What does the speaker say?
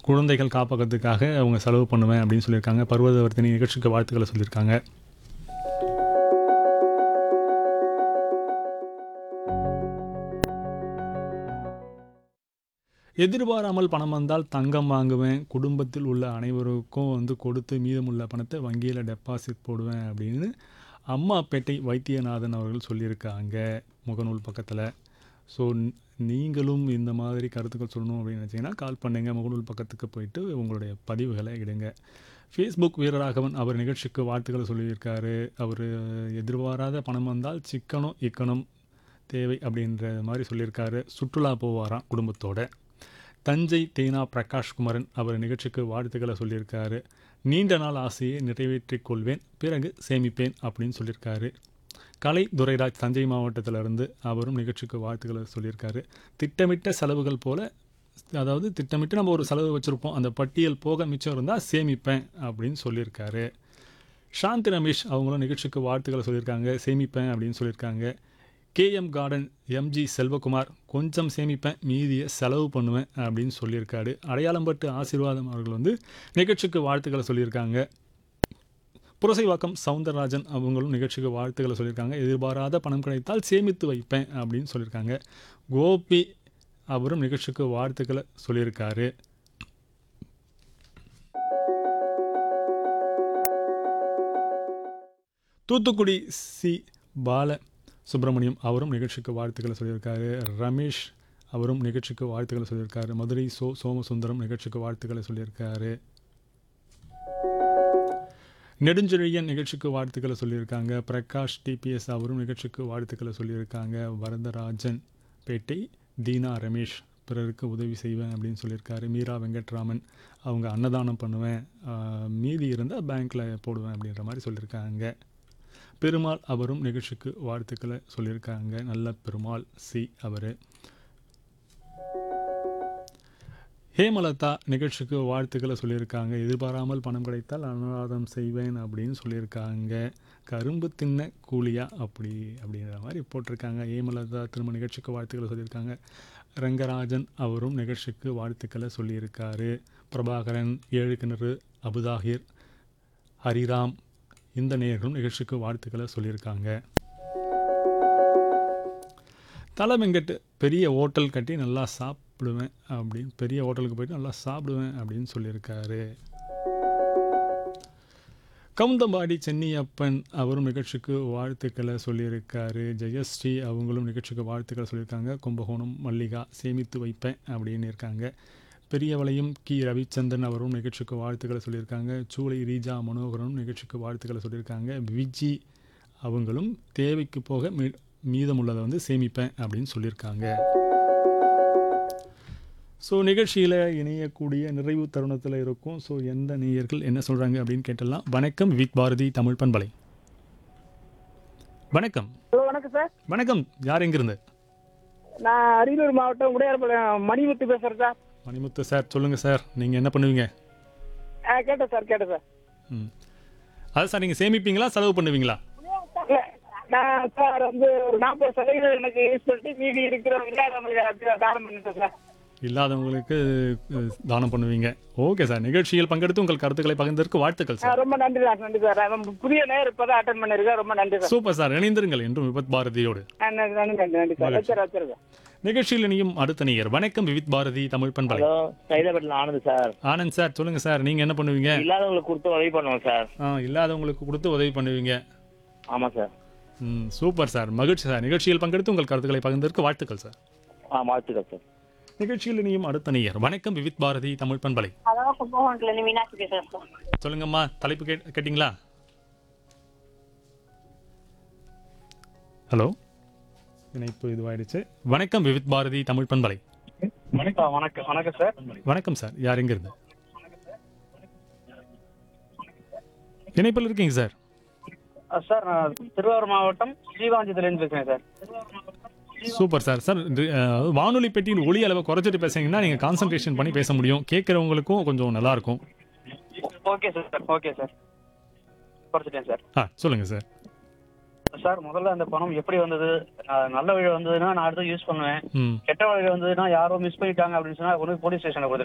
குழந்தைகள் காப்பகத்துக்காக அவங்க செலவு பண்ணுவேன் அப்படின்னு சொல்லியிருக்காங்க பர்வதவர்த்தினி நிகழ்ச்சிக்கு வாழ்த்துக்களை சொல்லியிருக்காங்க எதிர்பாராமல் பணம் வந்தால் தங்கம் வாங்குவேன் குடும்பத்தில் உள்ள அனைவருக்கும் வந்து கொடுத்து மீதமுள்ள பணத்தை வங்கியில் டெபாசிட் போடுவேன் அப்படின்னு அம்மாப்பேட்டை வைத்தியநாதன் அவர்கள் சொல்லியிருக்காங்க முகநூல் பக்கத்தில் ஸோ நீங்களும் இந்த மாதிரி கருத்துக்கள் சொல்லணும் அப்படின்னு நினச்சிங்கன்னா கால் பண்ணுங்க முகநூல் பக்கத்துக்கு போயிட்டு உங்களுடைய பதிவுகளை இடுங்க ஃபேஸ்புக் வீரராகவன் அவர் நிகழ்ச்சிக்கு வாழ்த்துக்களை சொல்லியிருக்காரு அவர் எதிர்பாராத பணம் வந்தால் சிக்கனம் இக்கணும் தேவை அப்படின்ற மாதிரி சொல்லியிருக்காரு சுற்றுலா போவாராம் குடும்பத்தோட தஞ்சை தேனா பிரகாஷ் குமரன் அவர் நிகழ்ச்சிக்கு வாழ்த்துக்களை சொல்லியிருக்காரு நீண்ட நாள் ஆசையை நிறைவேற்றிக் கொள்வேன் பிறகு சேமிப்பேன் அப்படின்னு சொல்லியிருக்காரு கலை துரைராஜ் தஞ்சை மாவட்டத்திலிருந்து அவரும் நிகழ்ச்சிக்கு வாழ்த்துக்களை சொல்லியிருக்காரு திட்டமிட்ட செலவுகள் போல அதாவது திட்டமிட்டு நம்ம ஒரு செலவு வச்சுருப்போம் அந்த பட்டியல் போக மிச்சம் இருந்தால் சேமிப்பேன் அப்படின்னு சொல்லியிருக்காரு சாந்தி ரமேஷ் அவங்களும் நிகழ்ச்சிக்கு வாழ்த்துக்களை சொல்லியிருக்காங்க சேமிப்பேன் அப்படின்னு சொல்லியிருக்காங்க கேஎம் கார்டன் எம்ஜி செல்வகுமார் கொஞ்சம் சேமிப்பேன் மீதியை செலவு பண்ணுவேன் அப்படின்னு சொல்லியிருக்காரு அடையாளம்பட்டு ஆசீர்வாதம் அவர்கள் வந்து நிகழ்ச்சிக்கு வாழ்த்துக்களை சொல்லியிருக்காங்க புரசைவாக்கம் சவுந்தரராஜன் அவங்களும் நிகழ்ச்சிக்கு வாழ்த்துக்களை சொல்லியிருக்காங்க எதிர்பாராத பணம் கிடைத்தால் சேமித்து வைப்பேன் அப்படின்னு சொல்லியிருக்காங்க கோபி அவரும் நிகழ்ச்சிக்கு வாழ்த்துக்களை சொல்லியிருக்காரு தூத்துக்குடி சி பால சுப்பிரமணியம் அவரும் நிகழ்ச்சிக்கு வாழ்த்துக்களை சொல்லியிருக்காரு ரமேஷ் அவரும் நிகழ்ச்சிக்கு வாழ்த்துக்களை சொல்லியிருக்காரு மதுரை சோ சோமசுந்தரம் நிகழ்ச்சிக்கு வாழ்த்துக்களை சொல்லியிருக்காரு நெடுஞ்செழியன் நிகழ்ச்சிக்கு வாழ்த்துக்களை சொல்லியிருக்காங்க பிரகாஷ் டிபிஎஸ் அவரும் நிகழ்ச்சிக்கு வாழ்த்துக்களை சொல்லியிருக்காங்க வரதராஜன் பேட்டை தீனா ரமேஷ் பிறருக்கு உதவி செய்வேன் அப்படின்னு சொல்லியிருக்காரு மீரா வெங்கட்ராமன் அவங்க அன்னதானம் பண்ணுவேன் ஆஹ், மீதி இருந்தால் பேங்க்கில் போடுவேன் அப்படின்ற மாதிரி சொல்லியிருக்காங்க பெருமாள் அவரும் நிகழ்ச்சிக்கு வாழ்த்துக்களை சொல்லியிருக்காங்க நல்ல பெருமாள் சி அவர் ஹேமலதா நிகழ்ச்சிக்கு வாழ்த்துக்களை சொல்லியிருக்காங்க எதிர்பாராமல் பணம் கிடைத்தால் அனுராதம் செய்வேன் அப்படின்னு சொல்லியிருக்காங்க கரும்பு தின்ன கூலியா அப்படி அப்படின்ற மாதிரி போட்டிருக்காங்க ஹேமலதா திரும்ப நிகழ்ச்சிக்கு வாழ்த்துக்களை சொல்லியிருக்காங்க ரங்கராஜன் அவரும் நிகழ்ச்சிக்கு வாழ்த்துக்களை சொல்லியிருக்காரு பிரபாகரன் ஏழு கிணறு அபுதாகிர் ஹரிராம் இந்த நேயர்களும் நிகழ்ச்சிக்கு வாழ்த்துக்களை சொல்லியிருக்காங்க தலை வெங்கட் பெரிய ஹோட்டல் கட்டி நல்லா சாப்பிடுவேன் அப்படின்னு பெரிய ஹோட்டலுக்கு போயிட்டு நல்லா சாப்பிடுவேன் அப்படின்னு சொல்லியிருக்காரு கவுந்தம்பாடி சென்னியப்பன் அவரும் நிகழ்ச்சிக்கு வாழ்த்துக்களை சொல்லியிருக்காரு ஜெயஸ்ரீ அவங்களும் நிகழ்ச்சிக்கு வாழ்த்துக்களை சொல்லியிருக்காங்க கும்பகோணம் மல்லிகா சேமித்து வைப்பேன் அப்படின்னு இருக்காங்க பெரியவளையும் கி ரவிச்சந்திரன் அவரும் நிகழ்ச்சிக்கு வாழ்த்துக்களை சொல்லியிருக்காங்க சூளை ரீஜா மனோகரனும் நிகழ்ச்சிக்கு வாழ்த்துக்களை சொல்லியிருக்காங்க விஜி அவங்களும் தேவைக்கு போக மீ மீதமுள்ளதை வந்து சேமிப்பேன் அப்படின்னு சொல்லியிருக்காங்க ஸோ நிகழ்ச்சியில் இணையக்கூடிய நிறைவு தருணத்தில் இருக்கும் ஸோ எந்த நேயர்கள் என்ன சொல்கிறாங்க அப்படின்னு கேட்டலாம் வணக்கம் வித் பாரதி தமிழ் பண்பலை வணக்கம் ஹலோ வணக்கம் சார் வணக்கம் யார் எங்கிருந்து நான் அரியலூர் மாவட்டம் உடையார்பாளையம் மணிமுத்து பேசுறேன் சார் மணிமுத்து சார் சொல்லுங்கள் சார் நீங்கள் என்ன பண்ணுவீங்க ஆ கேட்டேன் சார் கேட்டேன் சார் ம் அதான் சார் நீங்கள் சேமிப்பீங்களா செலவு பண்ணுவீங்களா இல்ல, நான் சார் வந்து ஒரு நாற்பது சதவீதம் எனக்கு யூஸ் பண்ணிட்டு மீதி இருக்கிற இல்லாதவங்களுக்கு தானம் பண்ணிட்டேன் சார் இல்லாதவங்களுக்கு அஹ், தானம் பண்ணுவீங்க ஓகே சார் நிகழ்ச்சியில் பங்கெடுத்து உங்கள் கருத்துக்களை பகிர்ந்ததற்கு வாழ்த்துக்கள் ஆ, சார் ரொம்ப நன்றி சார் நன்றி சார் நான் புதிய நேர் இப்பதான் அட்டன் பண்ணிருக்கேன் ரொம்ப நன்றி சார் சூப்பர் சார் இணைந்திருங்கள் என்றும் விபத் பாரதியோடு ஆ, நன்றி நன்றி நன்றி நன்றி சார் மகிழ்ச்சி. வச்சிருக்கேன் வச்சிருக்கேன் நிகழ்ச்சியில் இணையும் அடுத்த நேயர் வணக்கம் விவித் பாரதி தமிழ் பண்பலை ஹலோ சைதாபேட்டில் ஆனந்த் சார் ஆனந்த் சார் சொல்லுங்க சார் நீங்க என்ன பண்ணுவீங்க இல்லாதவங்களுக்கு கொடுத்து உதவி பண்ணுவோம் சார் ஆ இல்லாதவங்களுக்கு கொடுத்து உதவி பண்ணுவீங்க ஆமா சார் ம் சூப்பர் சார் மகிழ்ச்சி சார் நிகழ்ச்சியில் பங்கெடுத்து உங்கள் கருத்துக்களை பகிர்ந்ததற்கு வாழ்த்துக்கள் சார் ஆ வாழ்த்துக்கள் சார் நிகழ்ச்சியில் இணையும் அடுத்த நேயர் வணக்கம் விவித் பாரதி தமிழ் பண்பலை அதான் கும்பகோணத்துல இருந்து மீனாட்சி பேசுறேன் சார் சொல்லுங்கம்மா தலைப்பு கேட் கேட்டிங்களா ஹலோ இணைப்பு இதுவாயிடுச்சு வணக்கம் விவித் பாரதி தமிழ் பண்பலை வணக்கம் வணக்கம் வணக்கம் சார் வணக்கம் சார் யார் எங்கிருந்து இணைப்பில் இருக்கீங்க சார் சார் நான் திருவாரூர் மாவட்டம் ஸ்ரீகாஞ்சித்திலேருந்து பேசுறேன் சார் சூப்பர் சார் சார் இது, அஹ், வானொலி பெட்டியின் ஒளி அளவை குறைச்சிட்டு பேசுனீங்கன்னா நீங்கள் கான்சன்ட்ரேஷன் பண்ணி பேச முடியும் கேட்குறவங்களுக்கும் கொஞ்சம் நல்லா இருக்கும் ஓகே சார் ஓகே சார் குறைச்சிட்டேன் சார் ஆ சொல்லுங்கள் சார் சார் முதல்ல அந்த பணம் எப்படி வந்தது அஹ் நல்ல வழி வந்ததுன்னா நான் அடுத்து யூஸ் பண்ணுவேன் ம் கெட்ட வழி வந்ததுன்னா யாரோ மிஸ் பண்ணிட்டாங்க அப்படின்னு சொன்னா கொண்டு போலீஸ் ஸ்டேஷன்ல கொடுத்துருவேன்